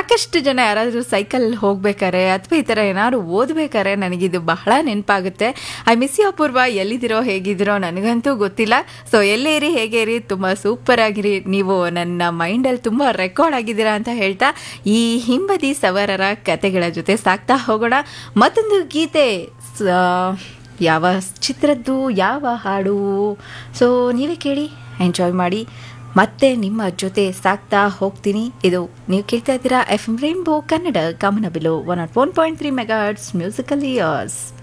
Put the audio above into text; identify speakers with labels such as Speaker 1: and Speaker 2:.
Speaker 1: ಸಾಕಷ್ಟು ಜನ ಯಾರಾದರೂ ಸೈಕಲ್ ಹೋಗ್ಬೇಕಾರೆ ಅಥವಾ ಈ ಥರ ಏನಾದ್ರು ಓದ್ಬೇಕಾರೆ ನನಗಿದು ಬಹಳ ನೆನಪಾಗುತ್ತೆ ಐ ಮಿಸ್ ಯು ಅಪೂರ್ವ ಎಲ್ಲಿದ್ದೀರೋ ಹೇಗಿದ್ದೀರೋ ನನಗಂತೂ ಗೊತ್ತಿಲ್ಲ ಸೊ ಎಲ್ಲೇ ಇರಿ ಹೇಗೆ ಇರಿ ತುಂಬ ಸೂಪರ್ ಆಗಿರಿ ನೀವು ನನ್ನ ಮೈಂಡಲ್ಲಿ ತುಂಬ ರೆಕಾರ್ಡ್ ಆಗಿದ್ದೀರಾ ಅಂತ ಹೇಳ್ತಾ ಈ ಹಿಂಬದಿ ಸವರರ ಕತೆಗಳ ಜೊತೆ ಸಾಕ್ತಾ ಹೋಗೋಣ ಮತ್ತೊಂದು ಗೀತೆ ಸ- ಯಾವ ಚಿತ್ರದ್ದು ಯಾವ ಹಾಡು ಸೊ ನೀವೇ ಕೇಳಿ ಎಂಜಾಯ್ ಮಾಡಿ ಮತ್ತೆ ನಿಮ್ಮ ಜೊತೆ ಸಾಕ್ತಾ ಹೋಗ್ತೀನಿ ಇದು ನೀವು ಕೇಳ್ತಾ ಇದ್ದೀರಾ ಎಫ್ ಎಂ ರೈನ್ಬೋ ಕನ್ನಡ ಕಾಮನಬಿಲು one nought one point three megahertz musical years